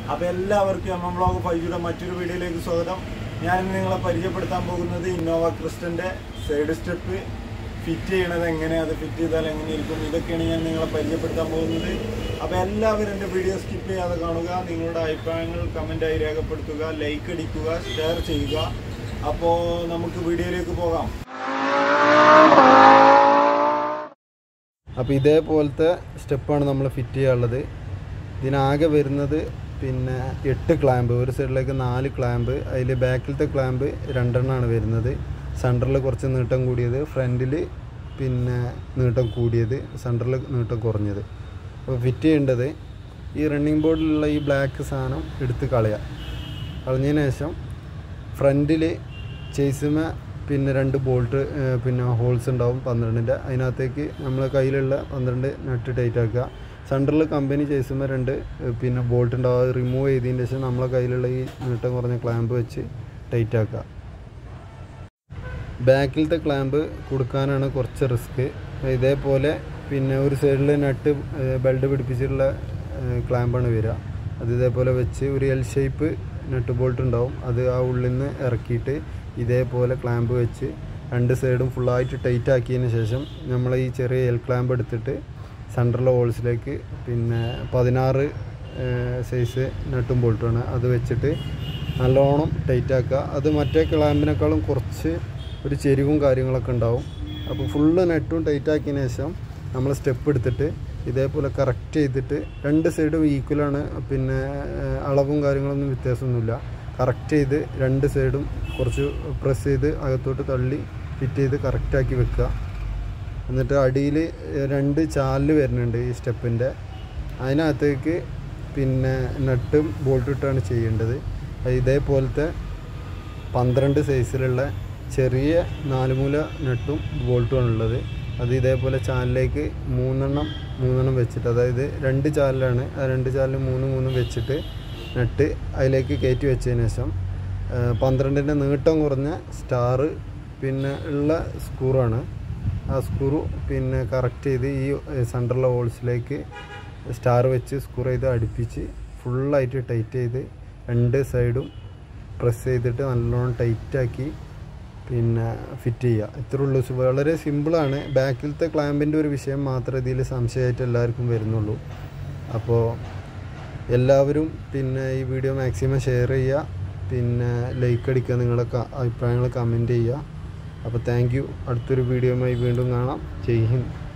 അപ്പോൾ എല്ലാവർക്കും M M blog ഫൈജിയുടെ മറ്റൊരു വീഡിയോയിലേക്ക് സ്വാഗതം ഞാൻ ഇന്ന് നിങ്ങളെ പരിചയപ്പെടുത്താൻ പോകുന്നത് ഇന്നോവ ക്രിസ്റ്റൻ്റെ സൈഡ് സ്റ്റെപ്പ് ഫിറ്റ് ചെയ്യണത് എങ്ങനെ അത് ഫിറ്റ് ചെയ്താൽ എങ്ങനെ ഇരിക്കും ഇതൊക്കെയാണ് ഞാൻ നിങ്ങളെ പരിചയപ്പെടുത്താൻ പോകുന്നത് അപ്പോൾ എല്ലാവരും എൻ്റെ വീഡിയോ സ്കിപ്പ് ചെയ്യാതെ കാണുക നിങ്ങളുടെ അഭിപ്രായങ്ങൾ കമൻറ്റായി രേഖപ്പെടുത്തുക ലൈക്ക് അടിക്കുക ഷെയർ ചെയ്യുക അപ്പോൾ നമുക്ക് വീഡിയോയിലേക്ക് പോകാം അപ്പോൾ ഇതേപോലത്തെ സ്റ്റെപ്പാണ് നമ്മൾ ഫിറ്റ് ചെയ്യാനുള്ളത് ഇതിനാകെ വരുന്നത് പിന്നെ എട്ട് ക്ലാമ്പ് ഒരു സൈഡിലേക്ക് നാല് ക്ലാമ്പ് അതിൽ ബാക്കിലത്തെ ക്ലാമ്പ് രണ്ടെണ്ണമാണ് വരുന്നത് സെൻറ്ററിൽ കുറച്ച് നീട്ടം കൂടിയത് ഫ്രണ്ടിൽ പിന്നെ നീട്ടം കൂടിയത് സെൻറ്ററിൽ നീട്ടം കുറഞ്ഞത് അപ്പോൾ ഫിറ്റ് ചെയ്യേണ്ടത് ഈ റണ്ണിങ് ബോർഡിലുള്ള ഈ ബ്ലാക്ക് സാധനം എടുത്ത് കളയുക കളഞ്ഞതിന് ശേഷം ഫ്രണ്ടിൽ ചേസുമ പിന്നെ രണ്ട് ബോൾട്ട് പിന്നെ ഹോൾസ് ഉണ്ടാവും പന്ത്രണ്ടിൻ്റെ അതിനകത്തേക്ക് നമ്മളെ കയ്യിലുള്ള പന്ത്രണ്ട് നട്ട് ടൈറ്റ് ആക്കുക സെൻറ്ററിൽ കമ്പനി ചേസുമ രണ്ട് ഏഹ്, പിന്നെ ബോൾട്ട് ഉണ്ടാവും അത് റിമൂവ് ചെയ്തതിന് ശേഷം നമ്മളെ കയ്യിലുള്ള ഈ നീട്ടം കുറഞ്ഞ ക്ലാമ്പ് വെച്ച് ടൈറ്റ് ആക്കുക ബാക്കിലത്തെ ക്ലാമ്പ് കൊടുക്കാനാണ് കുറച്ച് റിസ്ക് ഇതേപോലെ പിന്നെ ഒരു സൈഡിൽ നട്ട് ബെൽറ്റ് പിടിപ്പിച്ചിട്ടുള്ള ക്ലാമ്പാണ് വരിക അത് ഇതേപോലെ വെച്ച് ഒരു എൽ ഷേപ്പ് നട്ട് ബോൾട്ട് ഉണ്ടാവും അത് ആ ഉള്ളിൽ നിന്ന് ഇറക്കിയിട്ട് ഇതേപോലെ ക്ലാമ്പ് വെച്ച് രണ്ട് സൈഡും ഫുള്ളായിട്ട് ടൈറ്റ് ആക്കിയതിന് ശേഷം നമ്മൾ ഈ ചെറിയ എൽ ക്ലാമ്പ് എടുത്തിട്ട് സെൻട്രൽ ഹോൾസിലേക്ക് പിന്നെ പതിനാറ് സൈസ് നട്ടും ബോൾട്ടുമാണ് അത് വെച്ചിട്ട് നല്ലോണം ടൈറ്റ് ആക്കുക അത് മറ്റേ ക്ലാമ്പിനേക്കാളും കുറച്ച് ഒരു ചെരിവും കാര്യങ്ങളൊക്കെ ഉണ്ടാവും അപ്പോൾ ഫുള്ള് നെട്ടും ടൈറ്റ് ആക്കിയതിന് ശേഷം നമ്മൾ സ്റ്റെപ്പ് എടുത്തിട്ട് ഇതേപോലെ കറക്റ്റ് ചെയ്തിട്ട് രണ്ട് സൈഡും ഈക്വലാണ് പിന്നെ ഏഹ്, അളവും കാര്യങ്ങളൊന്നും വ്യത്യാസമൊന്നുമില്ല കറക്റ്റ് ചെയ്ത് രണ്ട് സൈഡും കുറച്ച് പ്രസ് ചെയ്ത് അകത്തോട്ട് തള്ളി ഫിറ്റ് ചെയ്ത് കറക്റ്റാക്കി വെക്കുക എന്നിട്ട് അടിയിൽ രണ്ട് ചാലിൽ വരുന്നുണ്ട് ഈ സ്റ്റെപ്പിൻ്റെ അതിനകത്തേക്ക് പിന്നെ നട്ടും ബോൾട്ടും ഇട്ടാണ് ചെയ്യേണ്ടത് അത് ഇതേപോലത്തെ പന്ത്രണ്ട് സൈസിലുള്ള ചെറിയ നാലുമൂല നട്ടും ബോൾട്ടുമാണ് ഉള്ളത് അത് ഇതേപോലെ ചാലിലേക്ക് മൂന്നെണ്ണം മൂന്നെണ്ണം വെച്ചിട്ട് അതായത് രണ്ട് ചാലിലാണ് ആ രണ്ട് ചാലിൽ മൂന്ന് മൂന്നും വെച്ചിട്ട് നട്ട് അതിലേക്ക് കയറ്റി വെച്ചതിന് ശേഷം ആ, പന്ത്രണ്ടിൻ്റെ നീട്ടം കുറഞ്ഞ സ്റ്റാറ് പിന്നെ ഉള്ള സ്ക്രൂവാണ് ആ സ്ക്രൂ പിന്നെ കറക്റ്റ് ചെയ്ത് ഈ സെൻട്രലിലെ ഹോൾസിലേക്ക് സ്റ്റാർ വെച്ച് സ്ക്രൂ ചെയ്ത് അടുപ്പിച്ച് ഫുള്ളായിട്ട് ടൈറ്റ് ചെയ്ത് രണ്ട് സൈഡും പ്രസ് ചെയ്തിട്ട് നല്ലോണം ടൈറ്റാക്കി പിന്നെ ഫിറ്റ് ചെയ്യുക ഇത്രേ ഉള്ളൂ സു- വളരെ സിമ്പിളാണ് ബാക്കിലത്തെ ക്ലാമ്പിൻ്റെ ഒരു വിഷയം മാത്രമേ ഇതിൽ സംശയമായിട്ട് എല്ലാവർക്കും വരുന്നുള്ളൂ അപ്പോൾ എല്ലാവരും പിന്നെ ഈ വീഡിയോ മാക്സിമം ഷെയർ ചെയ്യുക പിന്നെ ലൈക്ക് അടിക്കുക നിങ്ങളുടെ ക- അഭിപ്രായങ്ങൾ കമൻറ്റ് ചെയ്യുക അപ്പോൾ താങ്ക് യു അടുത്തൊരു വീഡിയോയുമായി വീണ്ടും കാണാം ജയ് ഹിന്ദ്